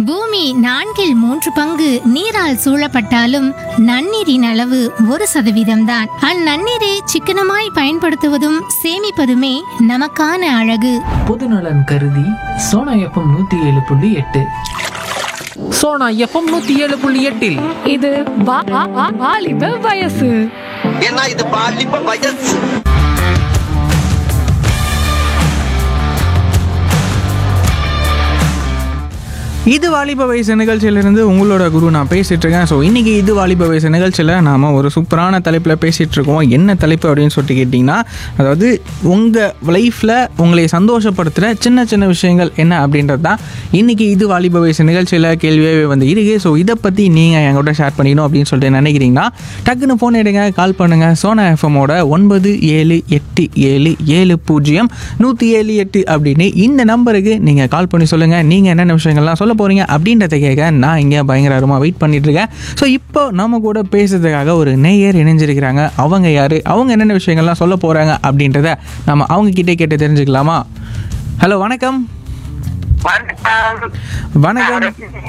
பூமி நான்கில் மூன்று பங்கு நீரால் சூழப்பட்டாலும் நன்னீரின் அளவு ஒரு சதவீதம்தான் அந்நன்னீரை சிக்கனமாய் பயன்படுத்துவதும் சேமிப்பதுமே நமக்கான அழகு பொதுநலன் கருதி சோனா எஃப்எம் நூத்தி ஏழு புள்ளி எட்டு சோனா எஃப்எம் நூத்தி ஏழு புள்ளி எட்டில் இது வா- வா- வா- வாலிப வயசு ஏன்னா இது பாலிப்ப வயசு இது வாலிப வயசு நிகழ்ச்சியிலிருந்து உங்களோட குரு நான் பேசிட்டு இருக்கேன் ஸோ இன்னைக்கு இது வாலிப வயசு நிகழ்ச்சியில் நாம் ஒரு சூப்பரான தலைப்பில் பேசிட்டு இருக்கோம் என்ன தலைப்பு அப்படின்னு சொல்லிட்டு கேட்டிங்கன்னா அதாவது உங்கள் லைஃப்பில் உங்களை சந்தோஷப்படுத்துகிற சின்ன சின்ன விஷயங்கள் என்ன அப்படின்றது தான் இன்னைக்கு இது வாலிப வயசு நிகழ்ச்சியில் கேள்வியாகவே வந்து இருக்கு ஸோ இதை பற்றி நீங்கள் என் கூட ஷேர் பண்ணிக்கணும் அப்படின்னு சொல்லிட்டு நினைக்கிறீங்கன்னா டக்குன்னு ஃபோன் எடுங்க கால் பண்ணுங்கள் சோனா எஃப்எம்மோட ஒன்பது ஏழு எட்டு ஏழு ஏழு பூஜ்ஜியம் நூற்றி ஏழு எட்டு அப்படின்னு இந்த நம்பருக்கு நீங்கள் கால் பண்ணி சொல்லுங்கள் நீங்கள் என்னென்ன விஷயங்கள்லாம் சொல்ல போகிறீங்க அப்படின்றத கேட்க நான் இங்கே பயங்கரமாக வெயிட் பண்ணிட்டு இருக்கேன் ஸோ இப்போ நம்ம கூட பேசுறதுக்காக ஒரு நேயர் இணைஞ்சிருக்கிறாங்க அவங்க யார் அவங்க என்னென்ன விஷயங்கள்லாம் சொல்ல போகிறாங்க அப்படின்றத நம்ம அவங்க கிட்டே கேட்டு தெரிஞ்சுக்கலாமா ஹலோ வணக்கம் வணக்கம்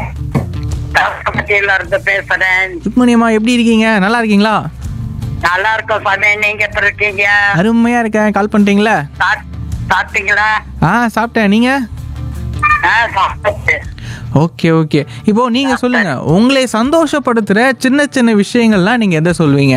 கமிட்டியில இருந்து பேசுறேன் ருக்மணியம்மா எப்படி இருக்கீங்க நல்லா இருக்கீங்களா நல்லா இருக்கும் சாமி நீங்க எப்படி இருக்கீங்க அருமையாக இருக்கேன் கால் பண்ணிட்டீங்களா சாப்- சாப்பிட்டீங்களா ஆ சாப்பிட்டேன் நீங்கள் ஆ, சாப்பிட்டாச்சு. ஓகே ஓகே இப்போ நீங்க சொல்லுங்க உங்களை சந்தோஷப்படுத்துற சின்ன சின்ன விஷயங்கள்லாம் நீங்க எதை சொல்வீங்க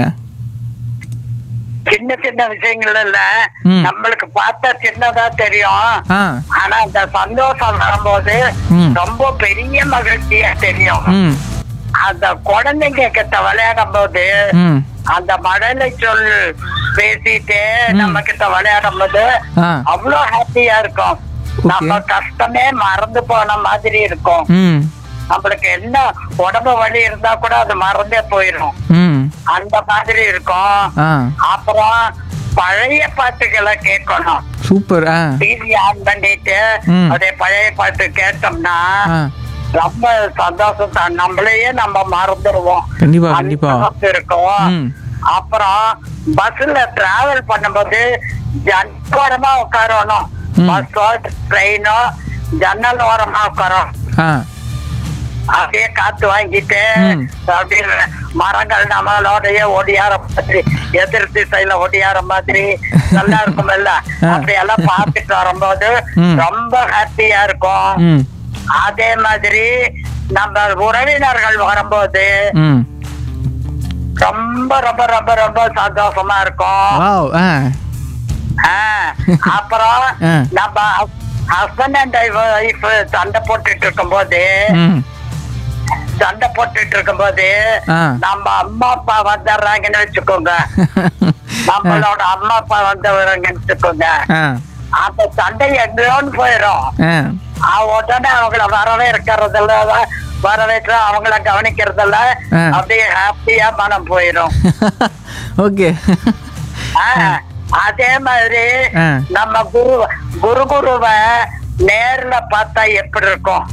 சின்ன சின்ன விஷயங்கள் இல்ல ம். நம்மளுக்கு பார்த்தா சின்னதா தெரியும் ஆ ஆனா அந்த சந்தோஷம் வரும்போது ம். ரொம்ப பெரிய மகிழ்ச்சியா தெரியும் ம் அந்த குழந்தைங்க கிட்ட விளையாடும் போது ம் அந்த மழலை சொல் பேசிட்டு நம்ம கிட்ட விளையாடும் போது ஆ அவ்வளவு ஹாப்பியா இருக்கும் Okay. நம்ம கஷ்டமே மறந்து போன மாதிரி இருக்கும் ம் நம்மளுக்கு என்ன உடம்பு வலி இருந்தா கூட அது மறந்தே போயிடும் ம் அந்த மாதிரி இருக்கும் ஆ அப்புறம் பழைய பாட்டுகளை கேட்கணும் சூப்பர் ஆ டிவி ஆன் பண்ணிட்டு ம். அப்படியே பழைய பாட்டு கேட்டோம்னா ஆ ரொம்ப சந்தோஷம் தான் நம்மளையே நம்ம மறந்துடுவோம் கண்டிப்பா, அந்த கண்டிப்பா. சந்தோஷம் இருக்கும் ம். அப்புறம் பஸ்ல டிராவல் பண்ணும்போது ஜன்னோரமா உட்காரணும் ம். பஸ்ஸோ ட்ரெயினோ ஜன்னல் ஓரமா உட்காரணும் ஆ அப்படியே காத்து வாங்கிட்டு ம். அப்படியே மரங்கள் நம்மளோடய ஒடியார மாதிரி எதிர் திசையில ஒடியார மாதிரி நல்லா இருக்கும்ல ஆ. அப்படியெல்லாம் பார்த்துட்டு வரும்போது ம். ரொம்ப ஹாப்பியா இருக்கும் ம் அதே மாதிரி நம்ம உறவினர்கள் வரும்போது ம் ரொம்ப ரொம்ப ரொம்ப ரொம்ப சந்தோஷமா இருக்கும் வாவ் ஆ ஆ, அப்புறம் ஆ. நம்ம ஹஸ்பண்ட் அண்ட் ஒய்ஃப் சண்டை போட்டுட்டு இருக்கும்போது ம் சண்டை போட்டுட்டு இருக்கும்போது ஆ. நம்ம அம்மா அப்பா வந்துடுறாங்கன்னு வச்சுக்கோங்க நம்மளோட அம்மா அப்பா வந்தவராங்கன்னு வச்சுக்கோங்க ஆ அந்த சண்டை எங்கேயோன்னு போயிடும் ஆ ஆ, உடனே அவங்கள வரவே இருக்கிறதுல வரவேற்று அவங்கள கவனிக்கிறதுல ஆ. அப்படியே ஹாப்பியா மனம் போயிடும் ஓகே ஆ, அதே மாதிரி ஆ. நம்ம குரு குரு குருவை நேர்ல பார்த்தா எப்படி இருக்கும்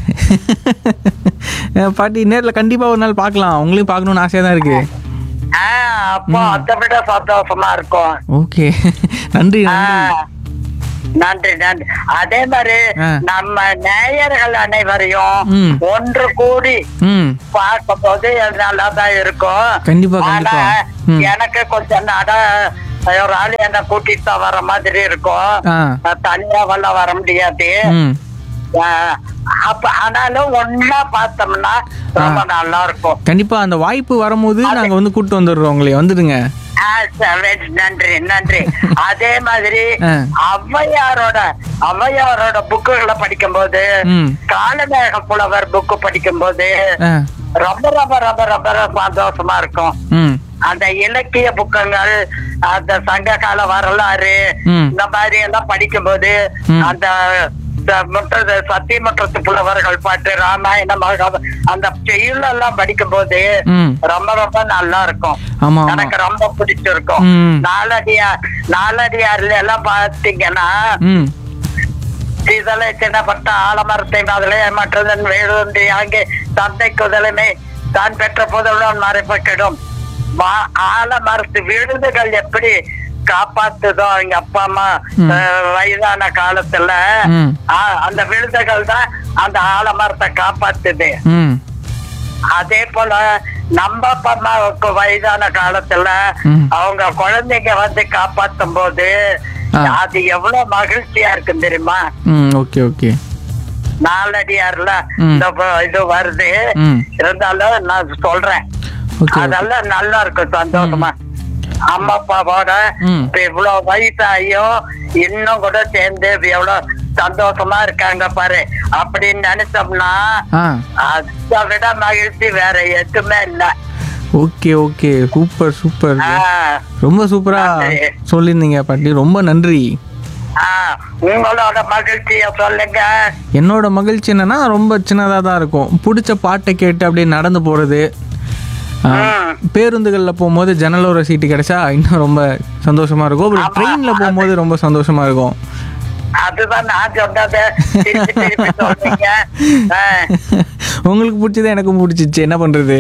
பாட்டி நேரில் கண்டிப்பாக ஒரு நாள் பார்க்கலாம் உங்களையும் பார்க்கணுன்னு ஆசையாக தான் இருக்கு ஆ, அப்போ அதை விட சந்தோஷமா இருக்கும் ஓகே நன்றி ஆ, நன்றி நன்றி நன்றி அதே மாதிரி ஆ. நம்ம நேயர்கள் அனைவரையும் ம். ஒன்று கூடி ம் பார்க்கும்போது நல்லா தான் இருக்கும் கண்டிப்பா, ஆனா கண்டிப்பா. ம். எனக்கு கொஞ்சம் நட ஒரு ஆள் என்ன கூட்டிட்டு தான் வர மாதிரி இருக்கும் ஆ நான் தனியா வல்ல வர முடியாது ம் ஆ, அப்ப ஆனாலும் ஒன்னா பார்த்தோம்னா ரொம்ப நல்லா இருக்கும் கண்டிப்பா அந்த வாய்ப்பு வரும்போது நாங்க வந்து கூட்டு வந்துடுறோம் உங்களை வந்துடுங்க ஆ, சரி, நன்றி நன்றி அதே மாதிரி ஆ. ஔவையாரோட ஔவையாரோட புக்குகளை படிக்கும்போது ம். காலமேக புலவர் புக்கு படிக்கும்போது ஆ ரொம்ப ரொம்ப ரொம்ப ரொம்ப ரொம்ப சந்தோஷமா இருக்கும் ம் அந்த இலக்கிய புக்கங்கள் அந்த சங்க கால வரலாறு ம். இந்த மாதிரி எல்லாம் படிக்கும்போது ம். அந்த ச- முற்றது சத்தியமுற்றத்து புலவர்கள் பாட்டு ராமாயணம் மகாபாரதம், அந்த செய்யுள் எல்லாம் படிக்கும்போது ம். ரொம்ப ரொம்ப நல்லா இருக்கும் ஆமா, ஆமா. எனக்கு ரொம்ப பிடிச்சிருக்கும் ம். நாலடியார் நாலடியார்ல எல்லாம் பாத்தீங்கன்னா ம் இதழை சின்னப்பட்ட ஆலமரத்தை முதலே மற்றதன் வேறொன்று அங்கே தந்தை குதலுமே தான் பெற்ற புதலுடன் மறைப்பக்கிடும் ஆலமரத்து விழுதுகள் எப்படி காப்பாத்துதோ அவங்க அப்பா அம்மா அஹ், வயதான காலத்துல ம். ஆ, அந்த விழுதுகள் தான் அந்த ஆலமரத்தை காப்பாத்துது ம் அதே போல நம்ம அப்பா அம்மாவுக்கு வயதான காலத்துல ம். அவங்க குழந்தைங்க வந்து காப்பாத்தும் போது ஆ. அது எவ்வளவு மகிழ்ச்சியா இருக்கும் தெரியுமா ம் ஓகே ஓகே நாலடியார்ல ம். இந்த ப- இது வருது ம். இருந்தாலும் நான் சொல்றேன் ஓகே அதெல்லாம் நல்லா இருக்கும் சந்தோஷமா அம்மா அப்பாவோட ம். இப்ப இவ்வளவு வயசாயும் இன்னும் கூட சேர்ந்து இப்ப எவ்வளவு சந்தோஷமா இருக்காங்க பாரு அப்படின்னு நினைச்சோம்னா ஆ அதை விட மகிழ்ச்சி வேற எதுவுமே இல்ல ஓகே ஓகே சூப்பர் சூப்பர் ஆ, ரொம்ப சூப்பரா நன்றி. சொல்லியிருந்தீங்க பாட்டி ரொம்ப நன்றி ஆ, உங்களோட மகிழ்ச்சிய சொல்லுங்க என்னோட மகிழ்ச்சி என்னன்னா ரொம்ப சின்னதாக தான் இருக்கும் பிடிச்ச பாட்டை கேட்டு அப்படியே நடந்து போகிறது ம். பேருந்துகளில் போகும்போது ஜன்னலோர சீட்டு கிடைச்சா இன்னும் ரொம்ப சந்தோஷமா இருக்கும் அப்புறம் ஆமா, ட்ரெயினில் போகும்போது ரொம்ப சந்தோஷமா இருக்கும் அதுதான் நான் சொன்னது திருப்பி திருப்பி சொல்றீங்க ஆ, உங்களுக்கு பிடிச்சது எனக்கும் பிடிச்சிச்சு என்ன பண்றது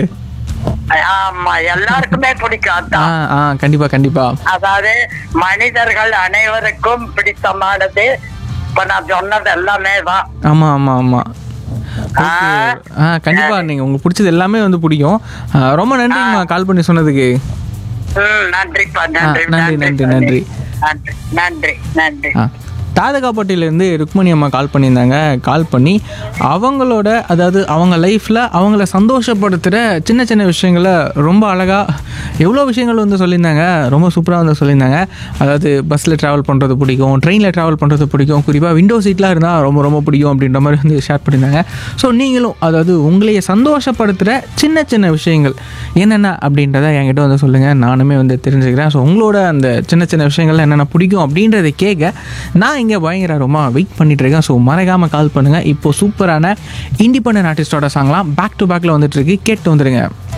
ஆமா எல்லாருக்குமே பிடிக்கும் ஆ அதான் ஆ கண்டிப்பா கண்டிப்பா அதாவது மனிதர்கள் அனைவருக்கும் பிடித்தமானது இப்ப நான் சொன்னது எல்லாமே தான் ஆமா ஆமா ஆமா ஆ. ஆ கண்டிப்பா நீங்க உங்களுக்கு பிடிச்சது எல்லாமே வந்து பிடிக்கும் ஆ, ரொம்ப நன்றிங்கம்மா கால் பண்ணி சொன்னதுக்கு ம், நன்றிப்பா ஆ, நன்றி நன்றி, நன்றி, நன்றி நன்றி நன்றி நன்றி ஆ தாதகாப்பட்டியிலேருந்து ருக்மணி அம்மா கால் பண்ணியிருந்தாங்க கால் பண்ணி அவங்களோட அதாவது அவங்க லைஃப்பில் அவங்கள சந்தோஷப்படுத்துகிற சின்ன சின்ன விஷயங்களை ரொம்ப அழகாக எவ்வளோ விஷயங்கள் வந்து சொல்லியிருந்தாங்க ரொம்ப சூப்பராக வந்து சொல்லியிருந்தாங்க அதாவது பஸ்ஸில் ட்ராவல் பண்ணுறது பிடிக்கும் ட்ரெயினில் ட்ராவல் பண்ணுறது பிடிக்கும் குறிப்பாக விண்டோ சீட்லாம் இருந்தால் ரொம்ப ரொம்ப பிடிக்கும் அப்படின்ற மாதிரி வந்து ஷேர் பண்ணியிருந்தாங்க ஸோ நீங்களும் அதாவது உங்களைய சந்தோஷப்படுத்துகிற சின்ன சின்ன விஷயங்கள் என்னென்ன அப்படின்றத என்கிட்ட வந்து சொல்லுங்கள் நானுமே வந்து தெரிஞ்சுக்கிறேன் ஸோ உங்களோட அந்த சின்ன சின்ன விஷயங்கள்லாம் என்னென்ன பிடிக்கும் அப்படின்றத கேட்க நான் இங்கே பயங்கர ரொம்ப வெயிட் பண்ணிட்டு இருக்கேன் ஸோ மறக்காமல் கால் பண்ணுங்கள் இப்போ சூப்பரான இண்டிபெண்டன்ட் ஆர்டிஸ்டோட சாங்லாம் பேக் டு பேக்கில் வந்துட்டு இருக்கு கேட்டு வந்துடுங்க